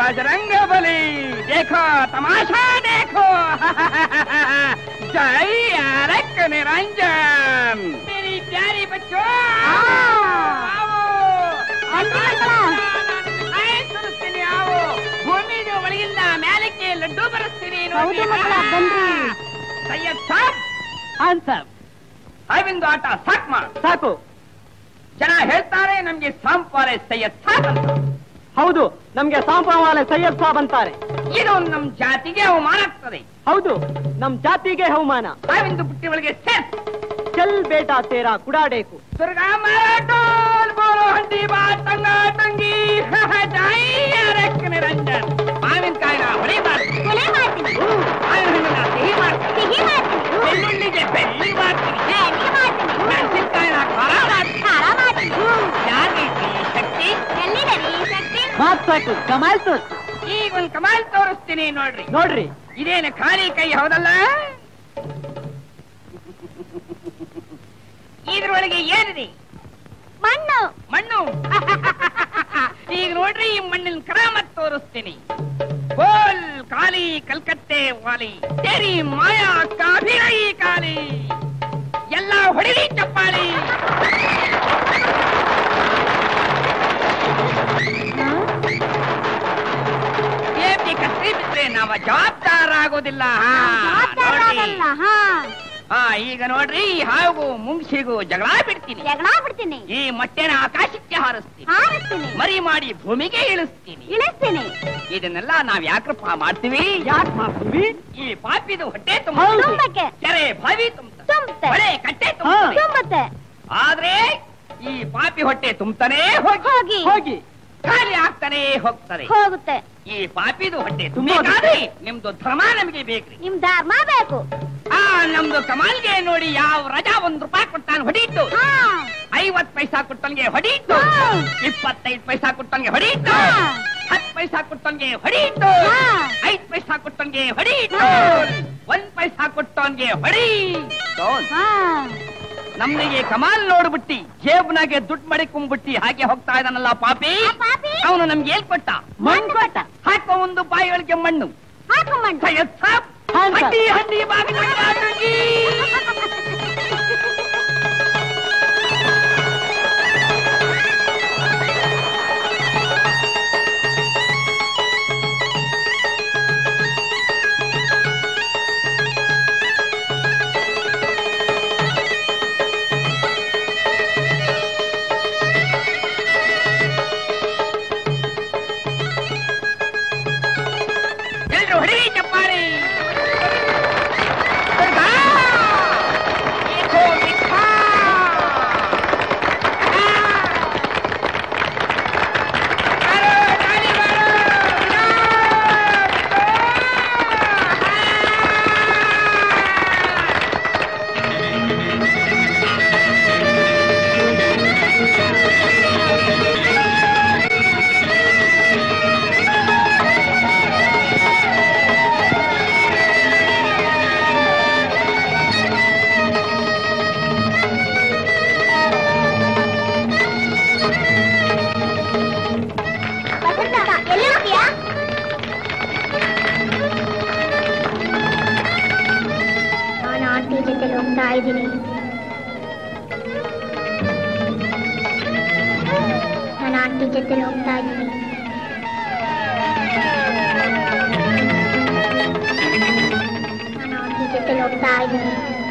बजरंग बली देखो तमाशा देखो जय आरक निरंजन मेरी प्यारी बच्चों आओ ಆಯ್ ತೋರಿಸ್ತೀನಿ आओ ಭೂಮಿಗೆ ಒಳಗಿಂದ ಮ್ಯಾಲಕ್ಕೆ ಲಡ್ಡು ಬರೆಸ್ತೀನಿ ನೋಡಿ ಹೌದು ಮಕ್ಕಳ, ಬನ್ರಿ. ಸೈಯದ್ ಸಾಬ್ ಹಾನ್ ಸಾಬ್ ಅವಿಂದು ಆಟ ಸಾಕ್ ಮಾಡು ಸಾಕು ಜನ ಹೇಳ್ತಾರೆ ನಮ್ಗೆ ಸಾಂಪಾರೆ ಸೈಯದ್ ಸಾಬ್ ಅಂತ ಹೌದು ನಮ್ಗೆ ಸಾಂಪ್ರವಾಲೆ ಸೈಯದ್ ಸಾಬ್ ಅಂತಾರೆ ಇದು ನಮ್ ಜಾತಿಗೆ ಅವಮಾನ ಆಗ್ತದೆ ಹೌದು ನಮ್ ಜಾತಿಗೆ ಅವಮಾನ ಸಾವಿಂದು ಪುಟ್ಟಿ ಒಳಗೆ ಸೇರ್ಸ್ ಚಲ್ ಬೇಟಾ ತೇರಾ ಕುಡಾಡೇಕು ದುರ್ಗಾ ಮಾರಾಟೋಲ್ ಬೋಲೋ ಹಂಡಿ ಬಾ ತಂಗ ತಂಗಿ ಜಾಯಿ ಅರಕ್ ನಿರಂಜನ್ ಮಾವಿನಕಾಯಿನ ಹೊಡಿಬಾರ್ದು ಕೊಲೆ ಮಾಡ್ತೀನಿ ಮಾವಿನ ಹಣ್ಣಿನ ಸಿಹಿ ಮಾಡ್ತೀನಿ ಸಿಹಿ ಮಾಡ್ತೀನಿ ಬೆಳ್ಳುಳ್ಳಿಗೆ ಬೆಳ್ಳಿ ಮಾಡ್ತೀನಿ ಬೆಳ್ಳಿ ಮಾಡ್ತೀನಿ ಮೆಣಸಿನ್ಕಾಯಿನ ಖಾರ ಮಾಡ್ತೀನಿ ಖಾರ ಮಾಡ್ತೀನಿ ಯಾರಿಗೆ ಈ ಶಕ್ತಿ ಎಲ್ಲಿದೆ ರೀ ಶಕ್ತಿ ಮಾತ್ ಸಾಕು ಕಮಾಲ್ ತೋರ್ಸು ಈಗ ಒಂದ್ ಕಮಾಲ್ ತೋರಿಸ್ತೀನಿ ನೋಡ್ರಿ ನೋಡ್ರಿ ಇದೇನು ಖಾಲಿ ಕೈ ಹೌದಲ್ಲ ಇದ್ರೊಳಗೆ ಏನಿದೆ ಮಣ್ಣು ಮಣ್ಣು ಈಗ ನೋಡ್ರಿ ಈ ಮಣ್ಣಿನ ಕ್ರಮತ್ ತೋರಿಸ್ತೀನಿ ಬೋಲ್ ಕಾಲಿ ಕಲ್ಕತ್ತೆ ವಾಲಿ ತೆರಿ ಮಾಯಾ ಕಾಭಿರಯಿ ಕಾಲಿ ಎಲ್ಲ ಹೊಡಿರಿ ಚಪ್ಪಾಳಿ ಏಪಿ ಕತ್ರಿ ಬಿಟ್ರೆ ನಾವ ಜವಾಬ್ದಾರ ಆಗೋದಿಲ್ಲ ಹಾ, ಜವಾಬ್ದಾರ ನೋಡ್ರಿ. ಆಗಲ್ಲ ಹಾ ಹಾ ಈಗ ನೋಡ್ರಿ ಈ ಹಾವು ಮುಂಗ್ಸಿಗೂ ಜಗಳ ಬಿಡ್ತೀನಿ ಜಗಳ ಬಿಡ್ತೀನಿ ಈ ಮೊಟ್ಟೆನ ಆಕಾಶಕ್ಕೆ ಹಾರಿಸ್ತೀನಿ ಹಾರಿಸ್ತೀನಿ ಮರಿ ಮಾಡಿ ಭೂಮಿಗೆ ಇಳಿಸ್ತೀನಿ ಇಳಿಸ್ತೀನಿ ಇದನ್ನೆಲ್ಲ ನಾವ್ ಯಾಕ್ರಪ್ಪ ಮಾಡ್ತೀವಿ ಯಾಕೆ ಮಾಡ್ತೀವಿ ಈ ಪಾಪಿದು ಹೊಟ್ಟೆ ತುಂಬ ಹೌದು. ತುಂಬಕ್ಕೆ ಕೆರೆ ಬಾವಿ ತುಂಬ ತುಂಬುತ್ತೆ ಹೊಳೆ ಕಟ್ಟೆ ತುಂಬ ಹಾ. ತುಂಬುತ್ತೆ ಆದ್ರೆ ಈ ಪಾಪಿ ಹೊಟ್ಟೆ ತುಂಬತಾನೆ ಹೋಗಿ ಹೋಗಿ ಹೋಗಿ ಖಾಲಿ ಆಗ್ತಾನೆ ಹೋಗ್ತಾರೆ ಹೋಗುತ್ತೆ ಈ ಪಾಪಿದು ಹೊಟ್ಟೆ ತುಂಬಬೇಕಾದ್ರೆ ನಿಮ್ದು ಧರ್ಮ ನಮಗೆ ಬೇಕ್ರಿ ನಿಮ್ ಧರ್ಮ ಬೇಕು ಆ ನಮ್ದು ಕಮಾಲ್ಗೆ ನೋಡಿ ಯಾವ ರಜಾ ಒಂದ್ ರೂಪಾಯಿ ಕೊಟ್ಟಾನ ಹೊಡೀತು ಹಾ ಐವತ್ ಪೈಸಾ ಕೊಟ್ಟಂಗೆ ಹೊಡೀತು ಹಾ. ಇಪ್ಪತ್ತೈದು ಪೈಸಾ ಕೊಟ್ಟಂಗೆ ಹೊಡೀತು ಹಾ. ಹತ್ ಪೈಸಾ ಕೊಟ್ಟಂಗೆ ಹೊಡೀತು ಹಾ. ಐದ್ ಪೈಸಾ ಕೊಟ್ಟಂಗೆ ಹೊಡೀತು ಹಾ. ಒಂದ್ ಪೈಸಾ ಕೊಟ್ಟಂಗೆ ಹೊಡಿ ಹಾ ನಮ್ನಿಗೆ ಕಮಾಲ್ ನೋಡ್ಬಿಟ್ಟಿ ಜೇಬ್ನಾಗೆ ದುಡ್ಡು ಮಡಿಕೊಂಡ್ಬಿಟ್ಟಿ ಹಾಗೆ ಹೋಗ್ತಾ ಇದ್ದಾನಲ್ಲ ಪಾಪಿ ಆ ಪಾಪಿ ಅವನು ನಮ್ಗೆ ಏನ್ ಕೊಟ್ಟ ಮಣ್ಣು ಕೊಟ್ಟ ಹಾಕೋ ಒಂದು ಬಾಯಿಯೊಳಗೆ ಮಣ್ಣು ಹಾಕು ಮಣ್ಣು ಸೈಯದ್ ಸಾಬ್ ಹಾನ್ ಸಾಬ್. ಹಂಡಿ ಹಂಡಿ ಬಾಗಿಲ ಎಲ್ರು ಹೊಡಿರಿ ಚಪ್ಪಾಳಿ ದುರ್ಗಾ! ಏಕೋ ಮಿಥ್ಯಾ! ಬಾರೋ, ಗಾಳಿ ಬಾರೋ! ಬಸಂತ, ಎಲ್ಲಿ ಹೋಗ್ತೀಯಾ ನಾನು ಆಂಟಿ ಜೊತೆ ಹೋಗ್ತಾ ಇದ್ದೀನಿ ನಾನು ಆಂಟಿ ಜೊತೆ ಹೋಗ್ತಾ ಇದ್ದೀನಿ ನಾನು ಆಂಟಿ ಜೊತೆ ಹೋಗ್ತಾ ಇದ್ದೀನಿ